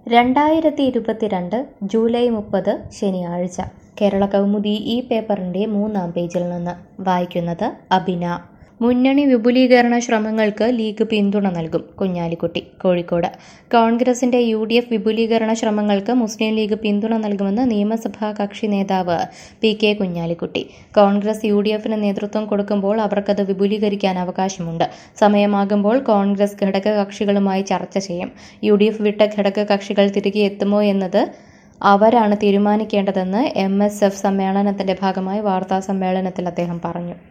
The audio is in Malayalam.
രണ്ടായിരത്തി ഇരുപത്തിരണ്ട് ജൂലൈ മുപ്പത് ശനിയാഴ്ച കേരള കൗമുദി ഈ പേപ്പറിൻ്റെ മൂന്നാം പേജിൽ നിന്ന് വായിക്കുന്നത് അബിന മുന്നണി വിപുലീകരണ ശ്രമങ്ങൾക്ക് ലീഗ് പിന്തുണ നൽകും കുഞ്ഞാലിക്കുട്ടി കോഴിക്കോട് കോൺഗ്രസിന്റെ യു ഡി എഫ് വിപുലീകരണ ശ്രമങ്ങൾക്ക് മുസ്ലിം ലീഗ് പിന്തുണ നൽകുമെന്ന് നിയമസഭാ കക്ഷി നേതാവ് P K Kunhalikutty Congress U D എഫിന് നേതൃത്വം കൊടുക്കുമ്പോൾ അവർക്കത് വിപുലീകരിക്കാൻ അവകാശമുണ്ട് സമയമാകുമ്പോൾ കോൺഗ്രസ് ഘടക കക്ഷികളുമായി ചർച്ച ചെയ്യും യു ഡി എഫ് വിട്ട ഘടക കക്ഷികൾ തിരികെ എത്തുമോ എന്നത് അവരാണ് തീരുമാനിക്കേണ്ടതെന്ന് എം എസ് എഫ് സമ്മേളനത്തിന്റെ ഭാഗമായി വാർത്താ സമ്മേളനത്തിൽ അദ്ദേഹം പറഞ്ഞു